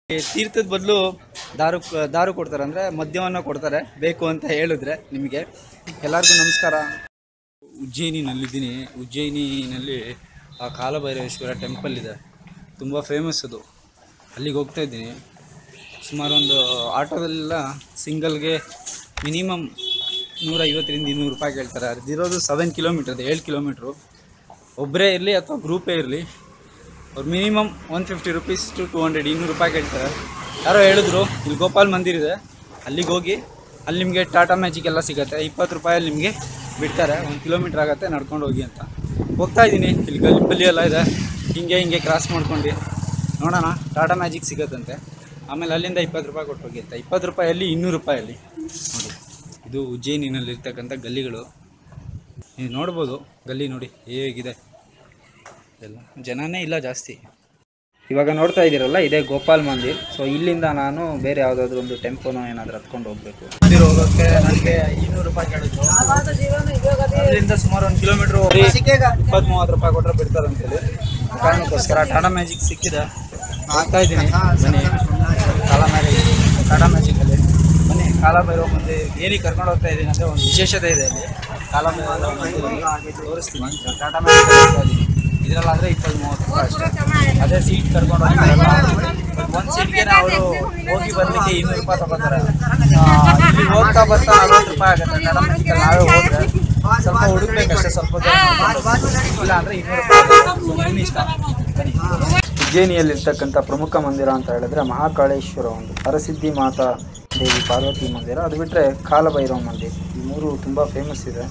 ಈ ತೀರ್ಥದ ಬದಲು ದಾರು ದಾರು ಕೊಡ್ತಾರೆ ಅಂದರೆ ಮದ್ಯವನ್ನು ಕೊಡ್ತಾರೆ ಬೇಕು ಅಂತ ಹೇಳಿದ್ರೆ ನಿಮಗೆ ಎಲ್ಲರಿಗೂ ನಮಸ್ಕಾರ ಉಜ್ಜಯಿನಿನಲ್ಲಿದ್ದೀನಿ ಉಜ್ಜಯಿನಿನಲ್ಲಿ ಆ ಕಾಲಭೈರವೇಶ್ವರ ಟೆಂಪಲ್ ಇದೆ ತುಂಬ ಫೇಮಸ್ ಅದು ಅಲ್ಲಿಗೆ ಹೋಗ್ತಾ ಇದ್ದೀನಿ ಸುಮಾರು ಒಂದು ಆಟೋದಲ್ಲೆಲ್ಲ ಸಿಂಗಲ್ಗೆ ಮಿನಿಮಮ್ ನೂರೈವತ್ತರಿಂದ ಇನ್ನೂರು ರೂಪಾಯಿ ಕೇಳ್ತಾರೆ ಅದಿರೋದು ಸೆವೆನ್ ಕಿಲೋಮೀಟರ್ ಏಳು ಕಿಲೋಮೀಟ್ರು ಒಬ್ಬರೇ ಇರಲಿ ಅಥವಾ ಗ್ರೂಪೇ ಇರಲಿ ಅವ್ರು minimum one fifty rupees to two hundred ಇನ್ನೂರು ರೂಪಾಯಿ ಕೇಳ್ತಾರೆ ಯಾರೋ ಹೇಳಿದ್ರು ಇಲ್ಲಿ ಗೋಪಾಲ್ ಮಂದಿರ್ ಇದೆ ಅಲ್ಲಿಗೆ ಹೋಗಿ ಅಲ್ಲಿ ನಿಮಗೆ ಟಾಟಾ ಮ್ಯಾಜಿಕ್ ಎಲ್ಲ ಸಿಗುತ್ತೆ ಇಪ್ಪತ್ತು ರೂಪಾಯಲ್ಲಿ ನಿಮಗೆ ಬಿಡ್ತಾರೆ ಒಂದು ಕಿಲೋಮೀಟ್ರ್ ಆಗುತ್ತೆ ನಡ್ಕೊಂಡು ಹೋಗಿ ಅಂತ ಹೋಗ್ತಾ ಇದ್ದೀನಿ ಇಲ್ಲಿ ಗಲ್ಲಿಪಲ್ಲಿ ಎಲ್ಲ ಇದೆ ಹಿಂಗೆ ಹಿಂಗೆ ಕ್ರಾಸ್ ಮಾಡ್ಕೊಂಡು ನೋಡೋಣ ಟಾಟಾ ಮ್ಯಾಜಿಕ್ ಸಿಗತ್ತಂತೆ ಆಮೇಲೆ ಅಲ್ಲಿಂದ ಇಪ್ಪತ್ತು ರೂಪಾಯಿ ಕೊಟ್ಟು ಹೋಗಿ ಅಂತ ಇಪ್ಪತ್ತು ರೂಪಾಯಲ್ಲಿ ಇನ್ನೂರು ರೂಪಾಯಲ್ಲಿ ನೋಡಿ ಇದು ಉಜ್ಜಯಿನಿನಲ್ಲಿರ್ತಕ್ಕಂಥ ಗಲ್ಲಿಗಳು ನೀವು ನೋಡ್ಬೋದು ಗಲ್ಲಿ ನೋಡಿ ಹೇಗಿದೆ ಎಲ್ಲ ಜನನೇ ಇಲ್ಲ ಜಾಸ್ತಿ ಇವಾಗ ನೋಡ್ತಾ ಇದ್ದೀರಲ್ಲ ಇದೇ ಗೋಪಾಲ್ ಮಂದಿರ್ ಸೊ ಇಲ್ಲಿಂದ ನಾನು ಬೇರೆ ಯಾವುದಾದ್ರೂ ಒಂದು ಟೆಂಪೋನೋ ಏನಾದರೂ ಹತ್ಕೊಂಡು ಹೋಗ್ಬೇಕು ಮಂದಿರ್ ಹೋಗೋಕ್ಕೆ ನನಗೆ ಇನ್ನೂರು ರೂಪಾಯಿ ಕೇಳಿದ್ರು ಅಲ್ಲಿಂದ ಸುಮಾರು ಒಂದು ಕಿಲೋಮೀಟ್ರ್ ಇಪ್ಪತ್ತು ಮೂವತ್ತು ರೂಪಾಯಿ ಕೊಟ್ಟರೆ ಬಿಡ್ತಾರೆ ಅಂತೇಳಿ ಆ ಕಾರಣಕ್ಕೋಸ್ಕರ ಟಾಟಾ ಮ್ಯಾಜಿಕ್ ಸಿಕ್ಕಿದೆ ಆಗ್ತಾ ಇದ್ದೀನಿ ಬನ್ನಿ ಟಾಟಾ ಮ್ಯಾಜಿಕ್ ಟಾಟಾ ಮ್ಯಾಜಿಕಲ್ಲಿ ಬನ್ನಿ ಕಾಲಭೈರವ ಮಂದಿರ್ ಏನಕ್ಕೆ ಕರ್ಕೊಂಡು ಹೋಗ್ತಾ ಇದ್ದೀನಿ ಅಂದರೆ ಒಂದು ವಿಶೇಷತೆ ಇದೆ ಅಲ್ಲಿ ಕಾಲಭೈರವ ಮಂದಿರ ತೋರಿಸ್ತೀನಿ ಟಾಟಾ ಮ್ಯಾಜಿಕ್ ಹೋಗ್ತಾ ಇದ್ದೀನಿ ಇದರಲ್ಲಾದರೆ ಇಪ್ಪತ್ತು ಮೂವತ್ತು ರೂಪಾಯಿ ಅಷ್ಟೇ ಅದೇ ಸೀಟ್ ಕರ್ಕೊಂಡು ಹೋಗ್ತಾರಲ್ಲ ಒಂದು ಸೀಟ್ಗೆ ಅವರು ಹೋಗಿ ಬರಲಿಕ್ಕೆ ಇನ್ನೂರು ರೂಪಾಯಿ ತಗೋತಾರೆ ಆ, ಇಲ್ಲಿ ಹೋಗ್ತಾ ಬರ್ತಾ ನಲ್ವತ್ತು ರೂಪಾಯಿ ಆಗುತ್ತೆ ಟಾಟಾ ಮ್ಯಾಜಿಕಲ್ಲಿ ನಾವೇ ಹೋದ್ರೆ ಸ್ವಲ್ಪ ಹುಡುಕ್ಬೇಕಷ್ಟೇ ಸ್ವಲ್ಪ ದೂರ ನೋಡ್ಕೊಂಡು. ಇಲ್ಲ ಅಂದರೆ ಇನ್ನೂರು ರೂಪಾಯಿ ಆಗುತ್ತೆ. ಸೊ ನಿಮ್ಮ ಇಷ್ಟ ಬನ್ನಿ ಉಜ್ಜಯಿನಿಯಲ್ಲಿರ್ತಕ್ಕಂಥ ಪ್ರಮುಖ ಮಂದಿರ ಅಂತ ಹೇಳಿದ್ರೆ ಮಹಾಕಾಳೇಶ್ವರ ಒಂದು ಹರಸಿದ್ಧಿ ಮಾತಾ ದೇವಿ ಪಾರ್ವತಿ ಮಂದಿರ ಅದು ಬಿಟ್ಟರೆ ಕಾಲಭೈರವ ಮಂದಿರ ಈ ಮೂರು ತುಂಬ ಫೇಮಸ್ ಇದೆ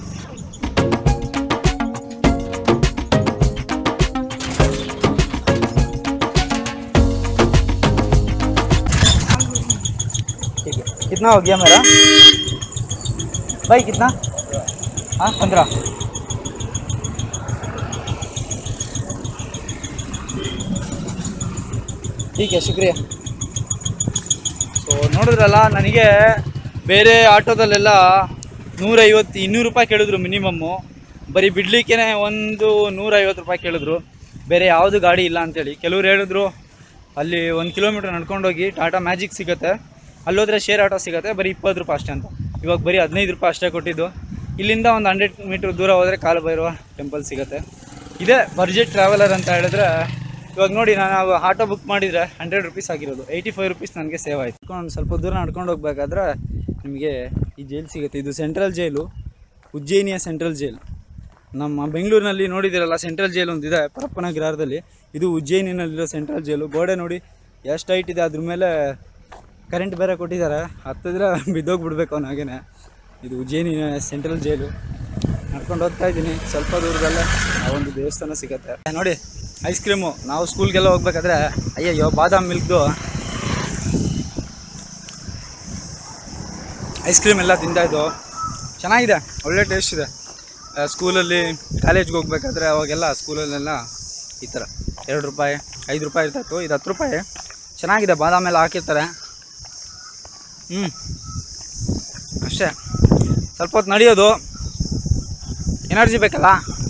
ठीक है कितना हो गया मेरा भाई कितना हाँ पंद्रह ठीक है शुಕ್ರಿಯಾ ಸೊ ನೋಡಿದ್ರಲ್ಲ ನನಗೆ ಬೇರೆ ಆಟೋದಲ್ಲೆಲ್ಲ ನೂರೈವತ್ತು ಇನ್ನೂರು ರೂಪಾಯಿ ಕೇಳಿದ್ರು ಮಿನಿಮಮ್ಮು ಬರೀ ಬಿಡ್ಲಿಕ್ಕೆ ಒಂದು ನೂರೈವತ್ತು ರೂಪಾಯಿ ಕೇಳಿದ್ರು ಬೇರೆ ಯಾವುದು ಗಾಡಿ ಇಲ್ಲ ಅಂತೇಳಿ ಕೆಲವ್ರು ಹೇಳಿದ್ರು ಅಲ್ಲಿ ಒಂದು ಕಿಲೋಮೀಟ್ರ್ ನಡ್ಕೊಂಡೋಗಿ ಟಾಟಾ ಮ್ಯಾಜಿಕ್ ಸಿಗುತ್ತೆ ಅಲ್ಲೋದ್ರೆ ಶೇರ್ ಆಟೋ ಸಿಗುತ್ತೆ ಬರೀ ಇಪ್ಪತ್ತು ರೂಪಾಯಿ ಅಷ್ಟೇ ಅಂತ ಇವಾಗ ಬರೀ ಹದಿನೈದು ರೂಪಾಯಿ ಅಷ್ಟೇ ಕೊಟ್ಟಿದ್ದು ಇಲ್ಲಿಂದ ಒಂದು ಹಂಡ್ರೆಡ್ ಮೀಟ್ರ್ ದೂರ ಹೋದರೆ ಕಾಲಭೈರವ ಟೆಂಪಲ್ ಸಿಗುತ್ತೆ ಇದೇ ಬಡ್ಜೆಟ್ ಟ್ರಾವೆಲರ್ ಅಂತ ಹೇಳಿದ್ರೆ ಇವಾಗ ನೋಡಿ ನಾನು ಆಟೋ ಬುಕ್ ಮಾಡಿದರೆ ಹಂಡ್ರೆಡ್ ರುಪೀಸ್ ಆಗಿರೋದು ಏಯ್ಟಿ ಫೈವ್ ರುಪೀಸ್ ನನಗೆ ಸೇವ್ ಆಯಿತು ಒಂದು ಸ್ವಲ್ಪ ದೂರ ನಡ್ಕೊಂಡು ಹೋಗ್ಬೇಕಾದ್ರೆ ನಿಮಗೆ ಈ ಜೈಲು ಸಿಗುತ್ತೆ ಇದು ಸೆಂಟ್ರಲ್ ಜೈಲು ಉಜ್ಜಯಿನಿಯ ಸೆಂಟ್ರಲ್ ಜೈಲ್ ನಮ್ಮ ಬೆಂಗಳೂರಿನಲ್ಲಿ ನೋಡಿದ್ದೀರಲ್ಲ ಸೆಂಟ್ರಲ್ ಜೈಲ್ ಒಂದಿದೆ ಪರಪ್ಪನ ಗ್ರಹದಲ್ಲಿ ಇದು ಉಜ್ಜಯಿನಿನಲ್ಲಿರೋ ಸೆಂಟ್ರಲ್ ಜೈಲು ಗೋಡೆ ನೋಡಿ ಎಷ್ಟು ಹೈಟ್ ಇದೆ ಅದ್ರ ಮೇಲೆ ಕರೆಂಟ್ ಬೇರೆ ಕೊಟ್ಟಿದ್ದಾರೆ ಹತ್ತಿದ್ರೆ ಬಿದ್ದೋಗ್ಬಿಡ್ಬೇಕು ಅವ್ನು ಹಾಗೇನೆ ಇದು ಉಜ್ಜಯಿನಿನ ಸೆಂಟ್ರಲ್ ಜೈಲು ನಡ್ಕೊಂಡು ಹೋಗ್ತಾ ಇದ್ದೀನಿ ಸ್ವಲ್ಪ ದೂರದಲ್ಲೇ ಆ ಒಂದು ದೇವಸ್ಥಾನ ಸಿಗುತ್ತೆ ನೋಡಿ ಐಸ್ ಕ್ರೀಮು ನಾವು ಸ್ಕೂಲ್ಗೆಲ್ಲ ಹೋಗ್ಬೇಕಾದ್ರೆ ಅಯ್ಯಯ್ಯೋ ಬಾದಾಮ್ ಮಿಲ್ಕ್ದು ಐಸ್ ಕ್ರೀಮ್ ಎಲ್ಲ ತಿಂತಾಯಿದ್ದು ಚೆನ್ನಾಗಿದೆ ಒಳ್ಳೆ ಟೇಸ್ಟ್ ಇದೆ ಆ, ಸ್ಕೂಲಲ್ಲಿ ಕಾಲೇಜ್ಗೆ ಹೋಗ್ಬೇಕಾದ್ರೆ ಅವಾಗೆಲ್ಲ ಸ್ಕೂಲಲ್ಲೆಲ್ಲ ಈ ಥರ ಎರಡು ರೂಪಾಯಿ ಐದು ರೂಪಾಯಿ ಇರ್ತಾಯಿತ್ತು ಇದು ಹತ್ತು ರೂಪಾಯಿ ಚೆನ್ನಾಗಿದೆ ಬಾದಾಮ್ ಎಲ್ಲ ಹಾಕಿರ್ತಾರೆ ಹ್ಞೂ ಅಷ್ಟೇ ಸ್ವಲ್ಪ ಹೊತ್ತು ನಡೆಯೋದು ಎನರ್ಜಿ ಬೇಕಲ್ಲ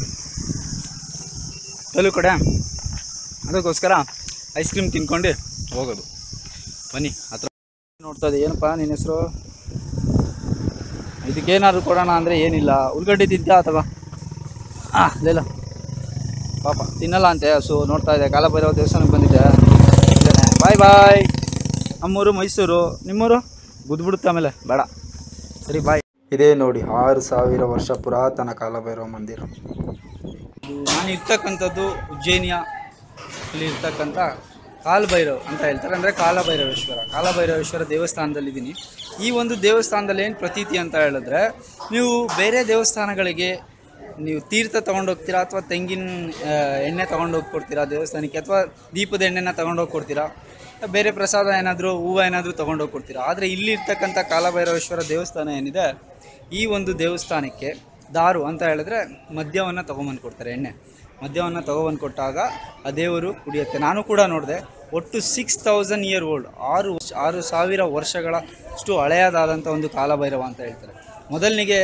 ಕೆಲವು ಕಡೆ ಅದಕ್ಕೋಸ್ಕರ ಐಸ್ ಕ್ರೀಮ್ ತಿನ್ಕೊಂಡು ಹೋಗೋದು ಬನ್ನಿ ಹತ್ರ ನೋಡ್ತಾ ಇದೆ ಏನಪ್ಪ ನಿನ್ನ ಹೆಸರು ಇದಕ್ಕೇನಾದ್ರು ಕೊಡೋಣ ಅಂದರೆ ಏನಿಲ್ಲ ಉಳ್ಗಡ್ಡೆ ತಿಂತ ಅಥವಾ ಹಾಂ ಇಲ್ಲ ಪಾಪ ತಿನ್ನಲ್ಲ ಅಂತೆ ಹಸು ನೋಡ್ತಾ ಇದೆ ಕಾಲಭೈರವ ದೇವಸ್ಥಾನಕ್ಕೆ ಬಂದಿದ್ದೆ ಬಾಯ್ ಬಾಯ್ ನಮ್ಮೂರು ಮೈಸೂರು ನಿಮ್ಮೂರು ಗುದ್ಬಿಡುತ್ತೆ ಆಮೇಲೆ ಬೇಡ ಸರಿ ಬಾಯ್ ಇದೇ ನೋಡಿ ಆರು ಸಾವಿರ ವರ್ಷ ಪುರಾತನ ಕಾಲಭೈರವ ಮಂದಿರ ನಾನು ಇರ್ತಕ್ಕಂಥದ್ದು ಉಜ್ಜಯಿನಿಯ ಅಲ್ಲಿ ಇರ್ತಕ್ಕಂಥ ಕಾಲಭೈರವ್ ಅಂತ ಹೇಳ್ತಾರೆ ಅಂದರೆ ಕಾಲಭೈರವೇಶ್ವರ ಕಾಲಭೈರವೇಶ್ವರ ದೇವಸ್ಥಾನದಲ್ಲಿದ್ದೀನಿ ಈ ಒಂದು ದೇವಸ್ಥಾನದಲ್ಲಿ ಏನು ಪ್ರತೀತಿ ಅಂತ ಹೇಳಿದ್ರೆ ನೀವು ಬೇರೆ ದೇವಸ್ಥಾನಗಳಿಗೆ ನೀವು ತೀರ್ಥ ತೊಗೊಂಡೋಗ್ತೀರಾ ಅಥವಾ ತೆಂಗಿನ ಆ, ಎಣ್ಣೆ ತೊಗೊಂಡೋಗಿ ಕೊಡ್ತೀರಾ ದೇವಸ್ಥಾನಕ್ಕೆ ಅಥವಾ ದೀಪದ ಎಣ್ಣೆನ ತೊಗೊಂಡೋಗಿ ಕೊಡ್ತೀರಾ ಬೇರೆ ಪ್ರಸಾದ ಏನಾದರೂ ಹೂವು ಏನಾದರೂ ತೊಗೊಂಡೋಗಿ ಕೊಡ್ತೀರಾ ಆದರೆ ಇಲ್ಲಿರ್ತಕ್ಕಂಥ ಕಾಲಭೈರವೇಶ್ವರ ದೇವಸ್ಥಾನ ಏನಿದೆ ಈ ಒಂದು ದೇವಸ್ಥಾನಕ್ಕೆ ದಾರು ಅಂತ ಹೇಳಿದ್ರೆ ಮದ್ಯವನ್ನು ತೊಗೊಂಬಂದು ಕೊಡ್ತಾರೆ ಎಣ್ಣೆ ಮದ್ಯವನ್ನು ತೊಗೊಬಂದು ಕೊಟ್ಟಾಗ ಆ ದೇವರು ಕುಡಿಯುತ್ತೆ ನಾನು ಕೂಡ ನೋಡಿದೆ ಒಟ್ಟು ಸಿಕ್ಸ್ ತೌಸಂಡ್ ಇಯರ್ ಓಲ್ಡ್ ಆರು ವರ್ಷ- ಆರು ಸಾವಿರ ವರ್ಷಗಳಷ್ಟು ಹಳೆಯದಾದಂಥ ಒಂದು ಕಾಲಭೈರವ ಅಂತ ಹೇಳ್ತಾರೆ ಮೊದಲನಿಗೆ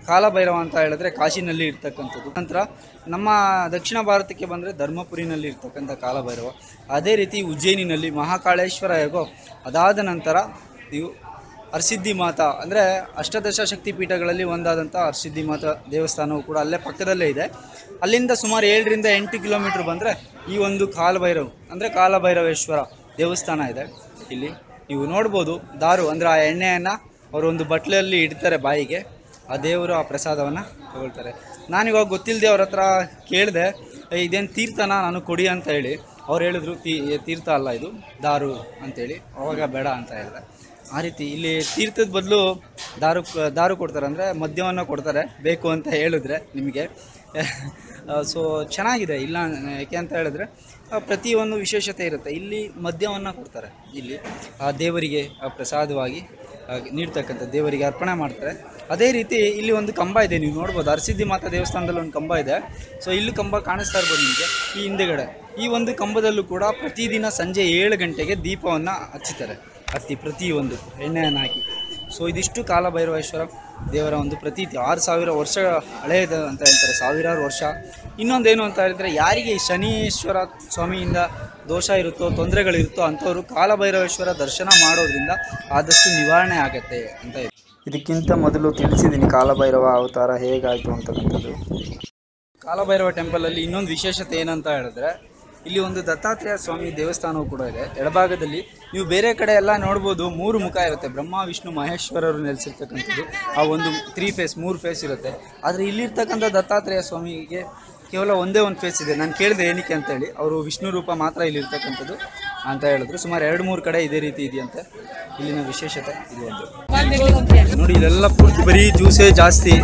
ಕಾಲಭೈರವ ಅಂತ ಹೇಳಿದ್ರೆ ಕಾಶಿನಲ್ಲಿ ಇರ್ತಕ್ಕಂಥದ್ದು ನಂತರ ನಮ್ಮ ದಕ್ಷಿಣ ಭಾರತಕ್ಕೆ ಬಂದರೆ ಧರ್ಮಪುರಿನಲ್ಲಿ ಇರ್ತಕ್ಕಂಥ ಕಾಲಭೈರವ ಅದೇ ರೀತಿ ಉಜ್ಜಯಿನಿನಲ್ಲಿ ಮಹಾಕಾಳೇಶ್ವರ ಹೇಗೋ ಅದಾದ ನಂತರ ನೀವು ಹರಸಿದ್ಧಿ ಮಾತಾ ಅಂದರೆ ಅಷ್ಟದಶ ಶಕ್ತಿ ಪೀಠಗಳಲ್ಲಿ ಒಂದಾದಂಥ ಹರಸಿದ್ಧಿ ಮಾತಾ ದೇವಸ್ಥಾನವು ಕೂಡ ಅಲ್ಲೇ ಪಕ್ಕದಲ್ಲೇ ಇದೆ ಅಲ್ಲಿಂದ ಸುಮಾರು ಏಳರಿಂದ ಎಂಟು ಕಿಲೋಮೀಟ್ರ್ ಬಂದರೆ ಈ ಒಂದು ಕಾಲಭೈರವ್ ಅಂದರೆ ಕಾಲಭೈರವೇಶ್ವರ ದೇವಸ್ಥಾನ ಇದೆ ಇಲ್ಲಿ ನೀವು ನೋಡ್ಬೋದು ದಾರು ಅಂದರೆ ಆ ಎಣ್ಣೆಯನ್ನು ಅವರು ಒಂದು ಬಟ್ಲಲ್ಲಿ ಇಡ್ತಾರೆ ಬಾಯಿಗೆ ಆ ದೇವರು ಆ ಪ್ರಸಾದವನ್ನು ತಗೊಳ್ತಾರೆ ನಾನಿವಾಗ ಗೊತ್ತಿಲ್ಲದೆ ಅವ್ರ ಹತ್ರ ಕೇಳಿದೆ ಇದೇನು ತೀರ್ಥನ ನಾನು ಕೊಡಿ ಅಂತ ಹೇಳಿ ಅವ್ರು ಹೇಳಿದ್ರು ತೀ ತೀರ್ಥ ಅಲ್ಲ ಇದು ದಾರು ಅಂತೇಳಿ ಅವಾಗ ಬೇಡ ಅಂತ ಹೇಳಿದೆ ಆ ರೀತಿ ಇಲ್ಲಿ ತೀರ್ಥದ ಬದಲು ದಾರು ದಾರು ಕೊಡ್ತಾರೆ ಅಂದರೆ ಮದ್ಯವನ್ನು ಕೊಡ್ತಾರೆ ಬೇಕು ಅಂತ ಹೇಳಿದ್ರೆ ನಿಮಗೆ ಸೊ ಚೆನ್ನಾಗಿದೆ ಇಲ್ಲ ಯಾಕೆ ಅಂತ ಹೇಳಿದ್ರೆ ಆ, ಪ್ರತಿಯೊಂದು ವಿಶೇಷತೆ ಇರುತ್ತೆ ಇಲ್ಲಿ ಮದ್ಯವನ್ನು ಕೊಡ್ತಾರೆ ಇಲ್ಲಿ ಆ ದೇವರಿಗೆ ಆ ಪ್ರಸಾದವಾಗಿ ಆ, ನೀಡ್ತಕ್ಕಂಥ ದೇವರಿಗೆ ಅರ್ಪಣೆ ಮಾಡ್ತಾರೆ ಅದೇ ರೀತಿ ಇಲ್ಲಿ ಒಂದು ಕಂಬ ಇದೆ ನೀವು ನೋಡ್ಬೋದು ಅರಸಿದ್ಧಿ ಮಾತಾ ದೇವಸ್ಥಾನದಲ್ಲಿ ಒಂದು ಕಂಬ ಇದೆ ಸೊ ಇಲ್ಲಿ ಕಂಬ ಕಾಣಿಸ್ತಾ ಇರ್ಬೋದು ನಿಮಗೆ ಈ ಹಿಂದೆಗಡೆ ಈ ಒಂದು ಕಂಬದಲ್ಲೂ ಕೂಡ ಪ್ರತಿದಿನ ಸಂಜೆ ಏಳು ಗಂಟೆಗೆ ದೀಪವನ್ನು ಹಚ್ಚುತ್ತಾರೆ ಹತ್ತಿ ಪ್ರತಿಯೊಂದು ಎಣ್ಣೆಯನ್ನು ಹಾಕಿ ಸೊ ಇದಿಷ್ಟು ಕಾಲಭೈರವೇಶ್ವರ ದೇವರ ಒಂದು ಪ್ರತೀತಿ ಆರು ಸಾವಿರ ವರ್ಷ ಹಳೆಯದು ಅಂತ ಹೇಳ್ತಾರೆ ಸಾವಿರಾರು ವರ್ಷ ಇನ್ನೊಂದೇನು ಅಂತ ಹೇಳಿದ್ರೆ ಯಾರಿಗೆ ಈ ಶನೀಶ್ವರ ಸ್ವಾಮಿಯಿಂದ ದೋಷ ಇರುತ್ತೋ ತೊಂದರೆಗಳಿರುತ್ತೋ ಅಂಥವ್ರು ಕಾಲಭೈರವೇಶ್ವರ ದರ್ಶನ ಮಾಡೋದ್ರಿಂದ ಆದಷ್ಟು ನಿವಾರಣೆ ಆಗತ್ತೆ ಅಂತ ಇದೆ ಇದಕ್ಕಿಂತ ಮೊದಲು ತಿಳಿಸಿದ್ದೀನಿ ಕಾಲಭೈರವ ಅವತಾರ ಹೇಗಾಯಿತು ಅಂತಕ್ಕಂಥದ್ದು ಕಾಲಭೈರವ ಟೆಂಪಲಲ್ಲಿ ಇನ್ನೊಂದು ವಿಶೇಷತೆ ಏನಂತ ಹೇಳಿದ್ರೆ ಇಲ್ಲಿ ಒಂದು ದತ್ತಾತ್ರೇಯ ಸ್ವಾಮಿ ದೇವಸ್ಥಾನವೂ ಕೂಡ ಇದೆ ಎಡಭಾಗದಲ್ಲಿ ನೀವು ಬೇರೆ ಕಡೆ ಎಲ್ಲ ನೋಡ್ಬೋದು ಮೂರು ಮುಖ ಇರುತ್ತೆ ಬ್ರಹ್ಮ ವಿಷ್ಣು ಮಹೇಶ್ವರರು ನೆಲೆಸಿರ್ತಕ್ಕಂಥದ್ದು ಆ ಒಂದು ತ್ರೀ ಫೇಸ್ ಮೂರು ಫೇಸ್ ಇರುತ್ತೆ ಆದರೆ ಇಲ್ಲಿರ್ತಕ್ಕಂಥ ದತ್ತಾತ್ರೇಯ ಸ್ವಾಮಿಗೆ ಕೇವಲ ಒಂದೇ ಒಂದು ಫೇಸ್ ಇದೆ ನಾನು ಕೇಳಿದೆ ಏನಕ್ಕೆ ಅಂತೇಳಿ ಅವರು ವಿಷ್ಣು ರೂಪ ಮಾತ್ರ ಇಲ್ಲಿರ್ತಕ್ಕಂಥದ್ದು ಅಂತ ಹೇಳಿದ್ರು ಸುಮಾರು ಎರಡು ಮೂರು ಕಡೆ ಇದೇ ರೀತಿ ಇದೆಯಂತೆ ಇಲ್ಲಿನ ವಿಶೇಷತೆ ಇದು ಒಂದು ನೋಡಿ ಇಲ್ಲೆಲ್ಲ ಪೂರ್ತಿ ಬರೀ ಜ್ಯೂಸೇ ಜಾಸ್ತಿ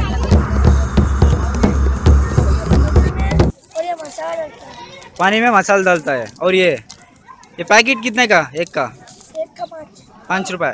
और ये मसाला डलता है पानी में मसाला डालता है और ये ये पैकेट कितने का एक का एक का पाँच पाँच रुपए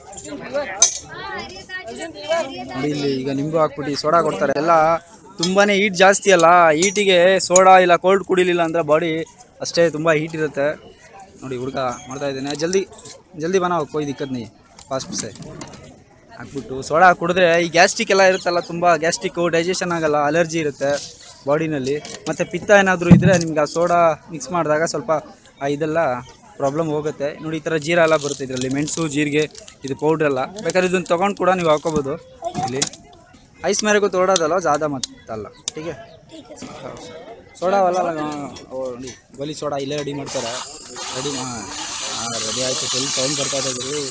ನೋಡಿ ಇಲ್ಲಿ ಈಗ ನಿಂಬು ಹಾಕ್ಬಿಟ್ಟು ಸೋಡಾ ಕೊಡ್ತಾರೆ ಎಲ್ಲ ತುಂಬಾನೇ ಹೀಟ್ ಜಾಸ್ತಿ ಅಲ್ಲ ಹೀಟಿಗೆ ಸೋಡಾ ಇಲ್ಲ ಕೋಲ್ಡ್ ಕುಡಿಲಿಲ್ಲ ಅಂದ್ರೆ ಬಾಡಿ ಅಷ್ಟೇ ತುಂಬ ಹೀಟ್ ಇರುತ್ತೆ ನೋಡಿ ಹುಡುಗ ಮಾಡ್ತಾ ಇದ್ದೇನೆ ಜಲ್ದಿ ಜಲ್ದಿ ಬನಾವ್ ಕೊಯ್ ದಿಕ್ಕದ್ ನೀ ಫಾಸ್ಟ್ ಸೆ ಹಾಕ್ಬಿಟ್ಟು ಸೋಡಾ ಕುಡಿದ್ರೆ ಈ ಗ್ಯಾಸ್ಟ್ರಿಕ್ ಎಲ್ಲ ಇರುತ್ತಲ್ಲ ತುಂಬ ಗ್ಯಾಸ್ಟ್ರಿಕ್ಕು ಡೈಜೆಷನ್ ಆಗಲ್ಲ ಅಲರ್ಜಿ ಇರುತ್ತೆ ಬಾಡಿನಲ್ಲಿ ಮತ್ತು ಪಿತ್ತ ಏನಾದರೂ ಇದ್ದರೆ ನಿಮ್ಗೆ ಆ ಸೋಡಾ ಮಿಕ್ಸ್ ಮಾಡಿದಾಗ ಸ್ವಲ್ಪ ಆ ಇದೆಲ್ಲ ಪ್ರಾಬ್ಲಮ್ ಹೋಗುತ್ತೆ ನೋಡಿ ಈ ಥರ ಜೀರಾ ಎಲ್ಲ ಬರುತ್ತೆ ಇದರಲ್ಲಿ ಮೆಣಸು ಜೀರಿಗೆ ಇದು ಪೌಡ್ರ್ ಎಲ್ಲ ಬೇಕಾದ್ರೆ ಇದನ್ನು ತೊಗೊಂಡು ಕೂಡ ನೀವು ಹಾಕೋಬೋದು ಇಲ್ಲಿ ಐಸ್ ಮೇರೆಗೂ ತೋಡೋದಲ್ಲ ಜಾದ ಮತ್ತಲ್ಲ ಟೀಕೆ ठीक है सर ಸೋಡಾ ಅಲ್ಲ ನೋಡಿ ಗೋಲಿ ಸೋಡಾ ಇಲ್ಲೇ ರೆಡಿ ಮಾಡ್ತಾರೆ ರೆಡಿ ಹಾಂ ರೆಡಿ ಆಯಿತು ಫುಲ್ ಸೌಂಡ್ ಬರ್ತಾ ಇದೆ ಗುರು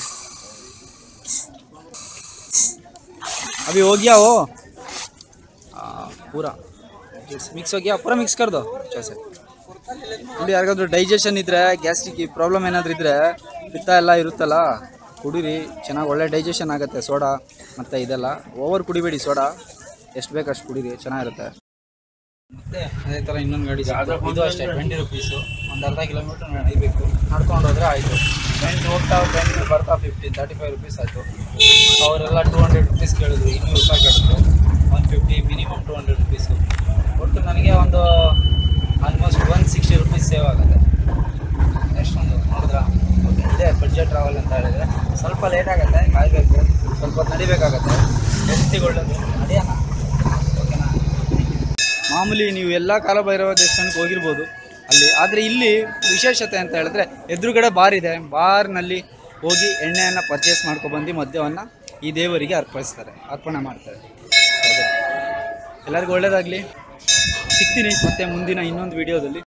अभी हो गया वो आ, पूरा मिक्स हो गया पूरा मिक्स कर दो अच्छे से ನೋಡಿ ಯಾರಿಗಾದ್ರೂ ಡೈಜೆಷನ್ ಇದ್ದರೆ ಗ್ಯಾಸ್ಟ್ರಿಕ್ ಪ್ರಾಬ್ಲಮ್ ಏನಾದರೂ ಇದ್ದರೆ ಪಿತ್ತ ಎಲ್ಲ ಇರುತ್ತಲ್ಲ ಕುಡೀರಿ ಚೆನ್ನಾಗಿ ಒಳ್ಳೆ ಡೈಜೆಷನ್ ಆಗುತ್ತೆ ಸೋಡಾ ಮತ್ತು ಇದೆಲ್ಲ ಓವರ್ ಕುಡಿಬೇಡಿ ಸೋಡಾ ಎಷ್ಟು ಬೇಕು ಅಷ್ಟು ಕುಡೀರಿ ಚೆನ್ನಾಗಿರುತ್ತೆ ಮತ್ತೆ ಅದೇ ಥರ ಇನ್ನೊಂದು ಗಾಡಿ ಸಿಕ್ತು. ಇದು ಅಷ್ಟೇ ಟ್ವೆಂಟಿ ರುಪೀಸು ಒಂದು ಅರ್ಧ ಕಿಲೋಮೀಟ್ರ್ ನಡಿಬೇಕು ನಡ್ಕೊಂಡು ಹೋದರೆ ಆಯಿತು ಟ್ವೆಂಟಿ ಹೋಗ್ತಾ ಟ್ವೆಂಟಿ ಬರ್ತಾ ಫಿಫ್ಟಿ ತರ್ಟಿ ಫೈವ್ ರುಪೀಸ್ ಆಯಿತು ಅವರೆಲ್ಲ ಟೂ ಹಂಡ್ರೆಡ್ ರುಪೀಸ್ ಕೇಳಿದ್ರು ಇನ್ನೂರು ರೂಪಾಯಿ ಕೇಳಿದ್ರು one fifty minimum two hundred rupees ಒಟ್ಟು ನನಗೆ ಒಂದು almost one sixty rupees save ಆಗುತ್ತೆ ಎಷ್ಟೊಂದು ನೋಡಿದ್ರಾ ಓಕೆ ಇದೆ ಬಡ್ಜೆಟ್ ಟ್ರಾವೆಲ್ ಅಂತ ಹೇಳಿದ್ರೆ ಸ್ವಲ್ಪ ಲೇಟ್ ಆಗುತ್ತೆ ಕಾಯಬೇಕು ಸ್ವಲ್ಪ ಹೊತ್ತು ನಡಿಬೇಕಾಗತ್ತೆ ಹೆಲ್ತಿಗೆ ಒಳ್ಳೇದು ನಡೆಯೋಣ ಓಕೆನಾ ಮಾಮೂಲಿ ನೀವು ಎಲ್ಲ ಕಾಲಭೈರವ ದೇವಸ್ಥಾನಕ್ಕೆ ಹೋಗಿರ್ಬೋದು ಅಲ್ಲಿ ಆದರೆ ಇಲ್ಲಿ ವಿಶೇಷತೆ ಅಂತ ಹೇಳಿದ್ರೆ ಎದುರುಗಡೆ ಬಾರ್ ಇದೆ ಬಾರ್ನಲ್ಲಿ ಹೋಗಿ ಎಣ್ಣೆಯನ್ನು ಪರ್ಚೇಸ್ ಮಾಡ್ಕೊಬಂದು ಮದ್ಯವನ್ನು ಈ ದೇವರಿಗೆ ಅರ್ಪಿಸ್ತಾರೆ ಅರ್ಪಣೆ ಮಾಡ್ತಾರೆ ಅದೇ. ಎಲ್ಲರಿಗೂ ಒಳ್ಳೆಯದಾಗಲಿ ಸಿಗ್ತೀನಿ ಮತ್ತೆ ಮುಂದಿನ ಇನ್ನೊಂದು ವಿಡಿಯೋದಲ್ಲಿ